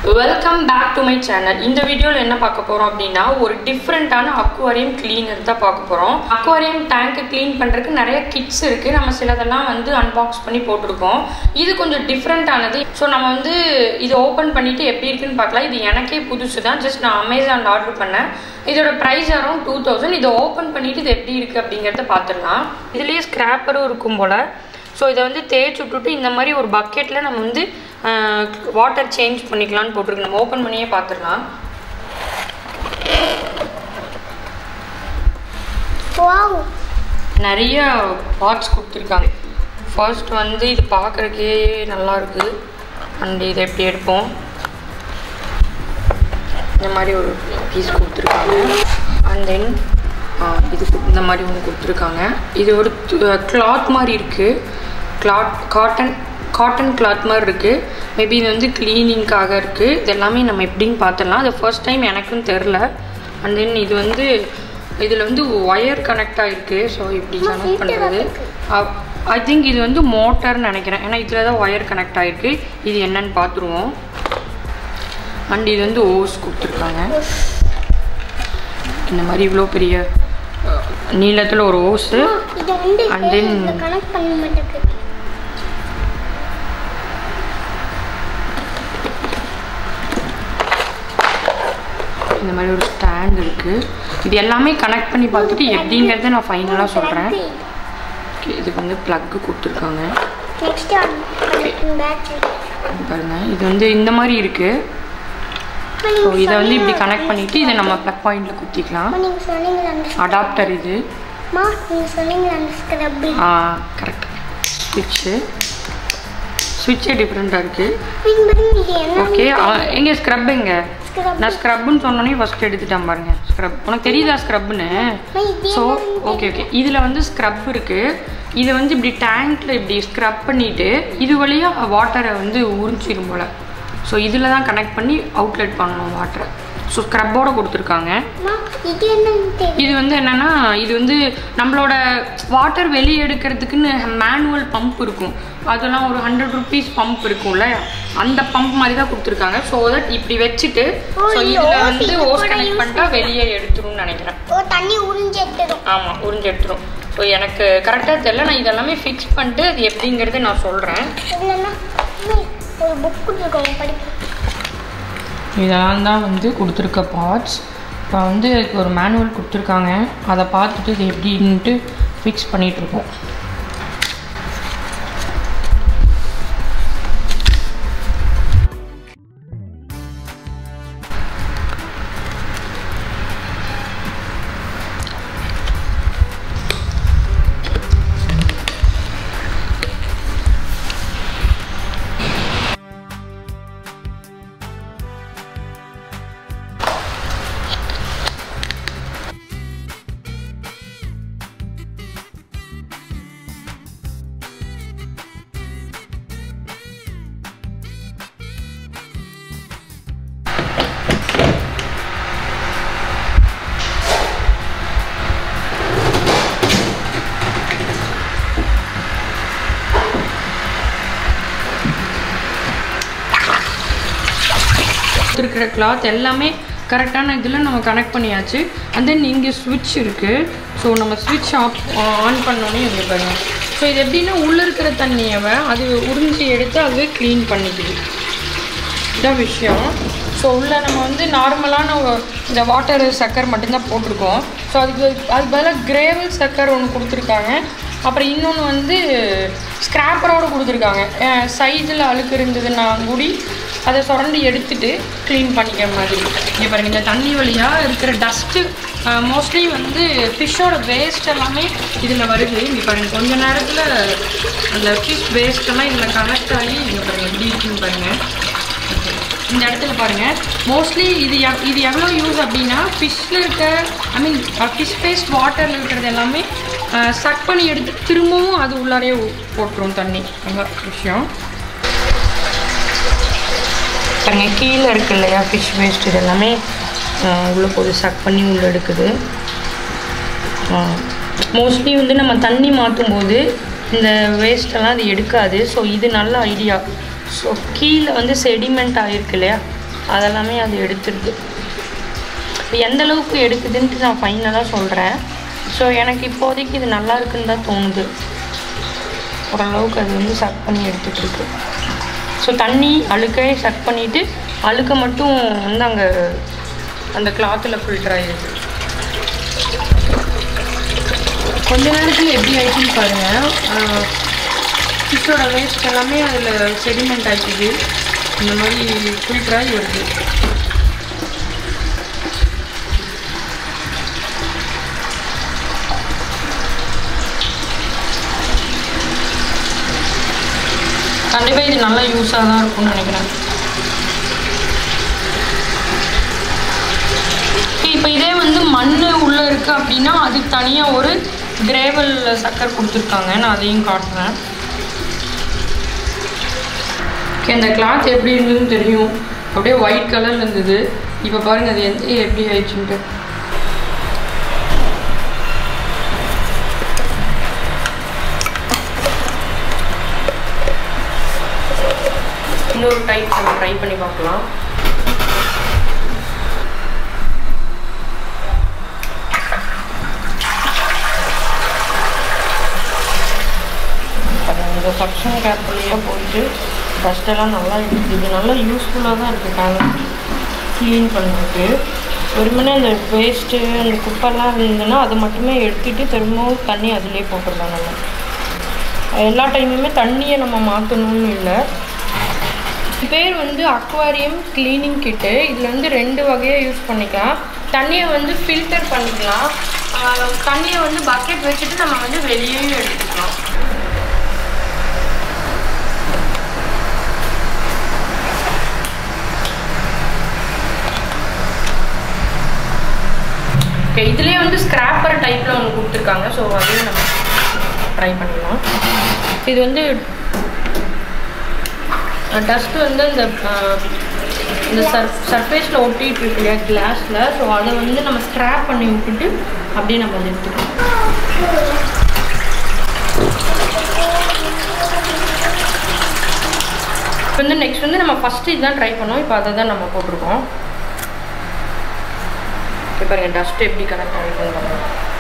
welcome back to my channel இந்த வீடியோவில் என்ன பார்க்க போகிறோம் அப்படின்னா ஒரு டிஃப்ரெண்ட்டான அக்வாரியம் கிளீனர் தான் பார்க்க போகிறோம் அக்வாரியம் டேங்க்கை க்ளீன் பண்ணுறதுக்கு நிறைய கிட்ஸ் இருக்குது நம்ம சிலதெல்லாம் வந்து அன்பாக்ஸ் பண்ணி போட்டிருக்கோம் இது கொஞ்சம் டிஃப்ரெண்ட்டானது ஸோ நம்ம வந்து இதை ஓப்பன் பண்ணிவிட்டு எப்படி இருக்குன்னு பார்க்கலாம் இது எனக்கே புதுசு தான் ஜஸ்ட் நான் அமேசானில் ஆர்டர் பண்ணேன் இதோட ப்ரைஸ் அரௌண்ட் டூ தௌசண்ட் இதை ஓப்பன் பண்ணிவிட்டு இது எப்படி இருக்குது அப்படிங்கிறத பார்த்துடலாம் இதுலேயே ஸ்க்ராப்பரும் இருக்கும் போல் ஸோ இதை வந்து தேய்ச்சி விட்டுட்டு இந்த மாதிரி ஒரு பக்கெட்டில் நம்ம வந்து வாட்டர் சேஞ்ச் பண்ணிக்கலாம்னு போட்டிருக்கு நம்ம ஓப்பன் பண்ணியே பார்த்துடலாம் வாவ் நிறைய பார்ட்ஸ் கொடுத்துருக்காங்க ஃபர்ஸ்ட் வந்து இது பார்க்குறக்கே நல்லா இருக்குது அண்ட் இதை எப்படி எடுப்போம் இந்த மாதிரி ஒரு பீஸ் கொடுத்துருக்காங்க அண்ட் தென் இது கு- இந்த மாதிரி ஒன்று கொடுத்துருக்காங்க இது ஒரு கிளாத் மாதிரி இருக்குது கிளாத் காட்டன் காட்டன் கிளாத் மாதிரி இருக்குது மேபி இது வந்து க்ளீனிங்காக இருக்குது இது எல்லாமே நம்ம எப்படின்னு பார்த்துடலாம் அது ஃபர்ஸ்ட் டைம் எனக்கும் தெரில அண்ட் தென் இது வந்து இதில் வந்து ஒயர் கனெக்ட் ஆகிருக்கு ஸோ இப்படி கனெக்ட் பண்ணுறது ஐ திங்க் இது வந்து மோட்டர்னு நினைக்கிறேன் ஏன்னா இதில் தான் ஒயர் கனெக்ட் ஆகிருக்கு இது என்னன்னு பார்த்துருவோம் அண்ட் இது வந்து ஓஸ் கொடுத்துருக்காங்க இந்த மாதிரி இவ்வளோ பெரிய நீளத்தில் ஒரு ஓஸு இது வந்து And then- கனெக்ட் பண்ண மாட்டேங்குது இந்த மாதிரி ஒரு ஸ்டாண்ட் இருக்குது இது எல்லாமே கனெக்ட் பண்ணி பார்த்துட்டு எப்படிங்கிறத நான் ஃபைனலாக சொல்கிறேன் இதுக்கு வந்து ப்ளக்கு கொடுத்துருக்காங்க நெக்ஸ்ட் கனெக்டிங் பேட்டரி பாருங்க இது வந்து இந்த மாதிரி இருக்குது ஸோ இதை வந்து இப்படி கனெக்ட் பண்ணிவிட்டு இதை நம்ம ப்ளக் பாயிண்டில் குத்திக்கலாம் நீங்க சொன்னீங்க அந்த அடாப்டர் இது மா நீங்க சொன்னீங்க அந்த ஸ்க்ரப் ஆ கரெக்ட் ஸ்விட்ச்சு ஸ்விட்சே டிஃப்ரெண்ட்டாக இருக்குது பின் பண்ணி இது என்ன ஓகே எங்கே ஸ்க்ரப் எங்க ஸ்க்ரப் நான் ஸ்க்ரப்னு சொன்னோன்னே ஃபஸ்ட் எடுத்துட்டேன் பாருங்க ஸ்க்ரப் உனக்கு தெரியுதா ஸ்க்ரப்னு ஸோ ஓகே ஓகே இதில் வந்து ஸ்க்ரப் இருக்குது இதை வந்து இப்படி டேங்க்கில் இப்படி ஸ்க்ரப் பண்ணிவிட்டு இது வழியாக வாட்டரை வந்து உறிஞ்சிடும் போல் ஸோ இதில் தான் கனெக்ட் பண்ணி அவுட்லெட் பண்ணணும் வாட்டரை ஸோ ஸ்க்ரப்போட கொடுத்துருக்காங்க மா இது என்னன்னு தெரியும் இது வந்து என்னன்னா இது வந்து நம்மளோட வாட்டர் வெளியே எடுக்கிறதுக்குன்னு மேனுவல் பம்ப் இருக்கும் அதெல்லாம் ஒரு ஹண்ட்ரட் ருபீஸ் பம்ப் இருக்கும்ல அந்த பம்ப் மாதிரி தான் கொடுத்துருக்காங்க ஸோ தட் இப்படி வச்சுட்டு ஓ, ஸோ இது இதில் ஓஸ் வந்து இது ஓஸ் கூட கனெக்ட் use பண்ணிட்டா வெளியே எடுத்துரும்னு நினைக்கிறேன் ஓ தண்ணி உறிஞ்சி எடுத்துடும் ஆமாம் உறிஞ்சு எடுத்துரும் ஸோ எனக்கு கரெக்டாக தெரியல நான் இதெல்லாமே ஃபிக்ஸ் பண்ணிட்டு அது எப்படிங்கிறத நான் சொல்கிறேன் இல்லைன்னா அம்மா, ஒரு புக் கொடுத்துருக்கோங்க படிப்பு இதெல்லாம் தான் வந்து கொடுத்துருக்க பார்ட்ஸ் இப்போ வந்து இதுக்கு ஒரு மேனுவல் கொடுத்துருக்காங்க அதை பார்த்துட்டு இது எப்படின்ட்டு ஃபிக்ஸ் பண்ணிகிட்ருக்கோம் கொடுத்துருக்கிற கிளாத் எல்லாமே கரெக்டான இதில் நம்ம கனெக்ட் பண்ணியாச்சு அண்ட் தென் இங்கே ஸ்விட்ச் இருக்குது ஸோ நம்ம ஸ்விட்ச் ஆஃப் ஆன் பண்ணோன்னே இங்கே பாருங்க ஸோ இது எப்படின்னா உள்ளே இருக்கிற தண்ணியை அது உறிஞ்சி எடுத்து அதுவே க்ளீன் பண்ணிக்குது இதான் விஷயம் ஸோ உள்ள நம்ம வந்து நார்மலான ஒ- இந்த வாட்டர் சக்கர் மட்டும்தான் போட்டிருக்கோம் ஸோ அதுக்கு அதுக்கு பதிலாக கிரேவல் சக்கர் ஒன்று கொடுத்துருக்காங்க அப்புறம் இன்னொன்று வந்து ஸ்க்ராப்பரோடு கொடுத்துருக்காங்க சைடில் அழுக்கு இருந்ததுன்னா கூடி அதை சுரண்டி எடுத்துட்டு க்ளீன் பண்ணிக்கிற மாதிரி இங்கே பாருங்க இந்த தண்ணி வழியாக இருக்கிற டஸ்ட்டு மோஸ்ட்லி வந்து ஃபிஷ்ஷோட வேஸ்ட் எல்லாமே இதில் வருது இங்கே பாருங்க கொஞ்ச நேரத்தில் அந்த ஃபிஷ் வேஸ்ட் எல்லாம் இதில் கனெக்ட் ஆகி இங்கே பாருங்க எப்படி இருக்குன்னு பாருங்கள் இந்த இடத்துல பாருங்க மோஸ்ட்லி இது எவ்- இது எவ்வளோ யூஸ் அப்படின்னா ஃபிஷ்ஷில் இருக்க ஐ மீன் ஃபிஷ் பேஸ்ட் வாட்டரில் இருக்கிறது எல்லாமே சக் பண்ணி எடுத்து திரும்பவும் அது உள்ளாரையே ஊ- போட்டுரும் தண்ணி அதான் விஷயம் பாருங்க கீழே இருக்கு இல்லையா ஃபிஷ் வேஸ்ட் இது எல்லாமே அஹ், உள்ள போது சக் பண்ணி உள்ள எடுக்குது மோஸ்ட்லி வந்து நம்ம தண்ணி மாற்றும் போது இந்த வேஸ்டெல்லாம் அது எடுக்காது ஸோ இது நல்ல ஐடியா ஸோ கீழே வந்து செடிமெண்ட் ஆகிருக்கு இல்லையா அதெல்லாமே அது எடுத்துருது இப்போ எந்த அளவுக்கு எடுக்குதுன்ட்டு நான் ஃபைனலாக சொல்கிறேன் ஸோ எனக்கு இப்போதைக்கு இது நல்லா இருக்குன்னு தான் தோணுது ஓரளவுக்கு அது வந்து சக் பண்ணி எடுத்துகிட்டு இருக்கு ஸோ தண்ணி அழுக்கை சக் பண்ணிவிட்டு அழுக்கை மட்டும் வந்து அங்கே அந்த கிளாத்தில் ஃபில்டர் ஆகிடுது கொஞ்ச நேரத்தில் எப்படி ஆயிடுச்சுன்னு பாருங்கள் ஃபிஷ்ஷோட வேஸ்ட் எல்லாமே அதில் செடிமெண்ட் ஆகிடுது இந்த மாதிரி ஃபில்டர் ஆகி வருது கண்டிப்பாக இது நல்லா யூஸாக தான் இருக்கும்னு நினைக்கிறேன் இப்போ இதே வந்து மண் உள்ளே இருக்குது அப்படின்னா அதுக்கு தனியாக ஒரு கிரேவல் சக்கர் கொடுத்துருக்காங்க நான் அதையும் காட்டுறேன் ஓகே இந்த கிளாத் எப்படி இருந்ததுன்னு தெரியும் அப்படியே ஒயிட் கலரில் இருந்தது இப்போ பாருங்கள் அது எந்த எப்படி ஆயிடுச்சுன்ட்டு இன்னொரு டைப் நம்ம ட்ரை பண்ணி பார்க்கலாம் இந்த சக்ஷன் கேப்லேயே போயிட்டு ஃபஸ்ட்டெல்லாம் நல்லா இருக்குது இது நல்லா யூஸ்ஃபுல்லாக தான் இருக்குது டேலண்ட் க்ளீன் பண்ணுறதுக்கு வெறுமனே அந்த வேஸ்ட்டு அந்த குப்பெல்லாம் இருந்ததுன்னா அதை மட்டுமே எடுத்துகிட்டு திரும்பவும் தண்ணி அதிலே போட்டுடலாம் நம்ம எல்லா டைமுமே தண்ணியை நம்ம மாற்றணும்னு இல்லை இது பேர் வந்து அக்வாரியம் க்ளீனிங் கிட்டு இதில் வந்து ரெண்டு வகையாக யூஸ் பண்ணிக்கலாம் தண்ணியை வந்து ஃபில்டர் பண்ணிக்கலாம் ஆஹ் தண்ணியை வந்து பக்கெட் வச்சுட்டு நம்ம வந்து வெளியேயும் எடுத்துக்கலாம் ஓகே இதுலேயே வந்து ஸ்க்ராப்பர் டைப்பில் ஒன்று கொடுத்துருக்காங்க ஸோ அதையும் நம்ம ட்ரை பண்ணலாம் இது வந்து டஸ்ட் வந்து இந்த அஹ், இந்த சர் சர்ஃபேஸில் ஒட்டிட்டு இருக்கு இல்லையா கிளாஸில் ஸோ அதை வந்து நம்ம ஸ்க்ராப் பண்ணி விட்டுட்டு அப்படியே நம்ம அதை எடுத்துக்கலாம் இப்போ வந்து நெக்ஸ்ட் வந்து நம்ம ஃபஸ்ட்டு இதுதான் ட்ரை பண்ணோம் இப்போ அதை தான் நம்ம போட்டிருக்கோம் இப்போ பாருங்க டஸ்ட் எப்படி கனெக்ட் ஆகிருக்குன்னு பாருங்க